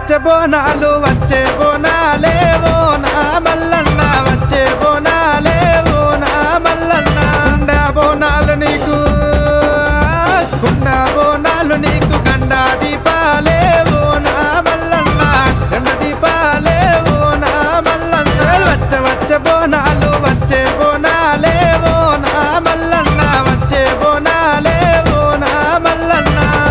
వచ్చే బోనాలు వచ్చే బోనాలే బోనా మల్లన్న వచ్చే బోనాలే బోనా మల్లన్న కుండ బోనాలు నీకు కుండ బోనాలు నీకు గండ దీపాలే బోనా మల్లన్న గండ దీపాలే బోనా మల్లన్న వచ్చే వచ్చే బోనాలు వచ్చే బోనాలే బోనా మల్లన్న వచ్చే బోనాలే బోనా మల్లన్న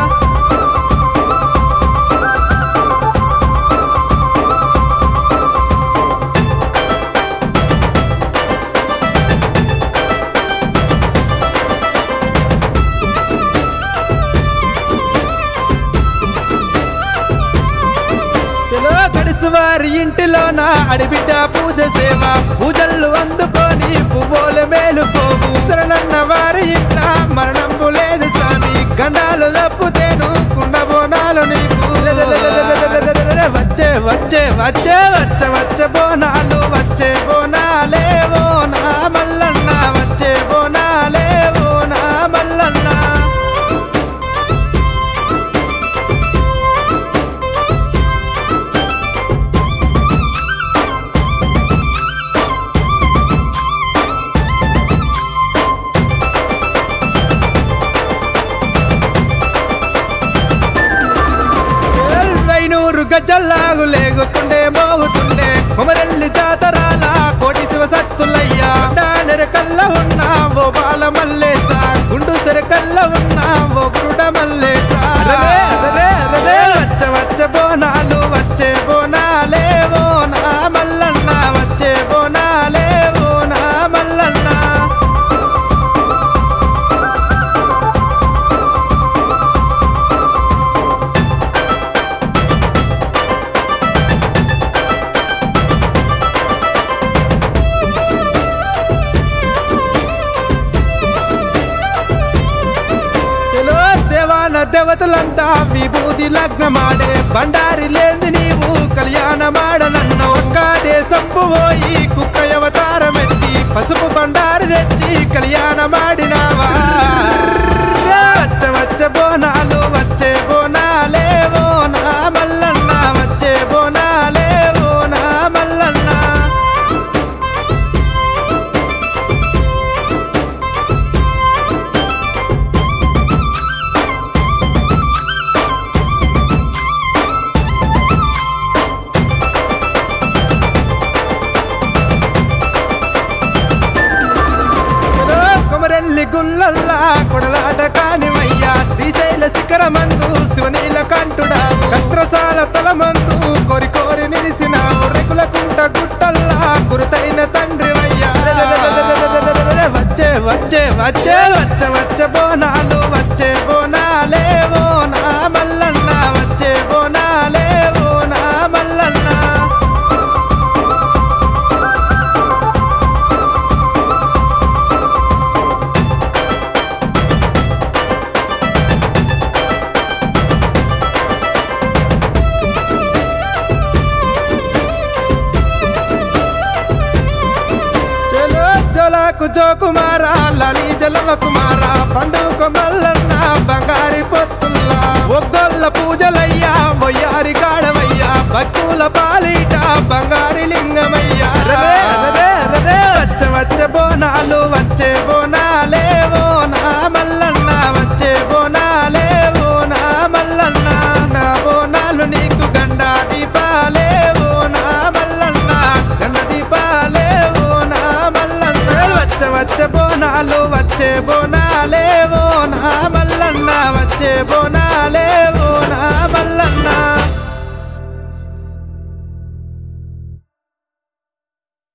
చలో గడుసు వారి ఇంటిలోన అడిబిడ్డ పూజ సేవ పూజలు అందుకొని పువ్వుల మేలుకోవు శరణన్న వారి ఇంట మరణంబు లేదు స్వామి గండాలు తప్పుతేను కుండ బోనాలు నీకు వచ్చే వచ్చే వచ్చే వచ్చే వచ్చే బోనాలు వచ్చే బోనాలే బోనా మల్లన్న వచ్చే బోనాలే బోనా మల్లన్న ఐనూరు గజ్జల్లాగు లేగుతుండే మోగుతుండే కొమరెల్లి జాతరాల కోటి శివ సత్తులయ్యా నెరకల్ల ఉన్నా ఓ బాల మల్లేస గుండు సెరకల్ల ఉన్నా ఓ బురుడ మల్లేస వచ్చ వచ్చ బోనాలు వచ్చే బోనాలే బోనా మల్లన్న వచ్చే బోనాలే బోనా మల్లన్న చెలో దేవాన దేవతలంతా విభూతి లగ్నమాడే బండారి లేని నీవు కళ్యాణమాడనన్న ఒక్క దేశంపు పోయి కుక్క అవతారమెత్తి పసుపు బండారి తెచ్చి కళ్యాణమాడినావా వచ్చ వచ్చ బోనాలు వచ్చే బోనాలే బోనా మల్లన్న వచ్చే బోనాలే బోనా మల్లన్న ఏదో కొమరెల్లి గుల్లల్లా కొడలాట కానివయ్యా శ్రీశైల శిఖరమందు శివనీల కంటుడా కస్త్రసాల తలమందు కోరి కోరి నిలిసినావు రెగుల కుంట గుట్టల్లా గురుతైన తండ్రివయ్యా వచ్చే వచ్చే వచ్చే వచ్చే వచ్చే బోనాలు వచ్చే బోనాలే బోనా మల్లన్న వచ్చే బోనాలే బోనా మల్లన్న చెలో జలకు జోకుమారా లలి జలవ కుమార పండుగ మల్లన్న బంగారి పొత్తుల్లా ఒగ్గొల్ల పూజలయ్యా మొయ్యారి గాడవయ్యా భక్తుల పాలిట బంగారి లింగమయ్యా వచ్చే వచ్చే బోనాలు వచ్చే బోనాలే బోనా మల్లన్న వచ్చే బోనాలే బోనా మల్లన్న నా బోనాలు నీకు గండా దీపాలే బోనా మల్లన్న గండ దీపాలే బోనా మల్లన్న వచ్చే వచ్చే బోనాలు వచ్చే బోనా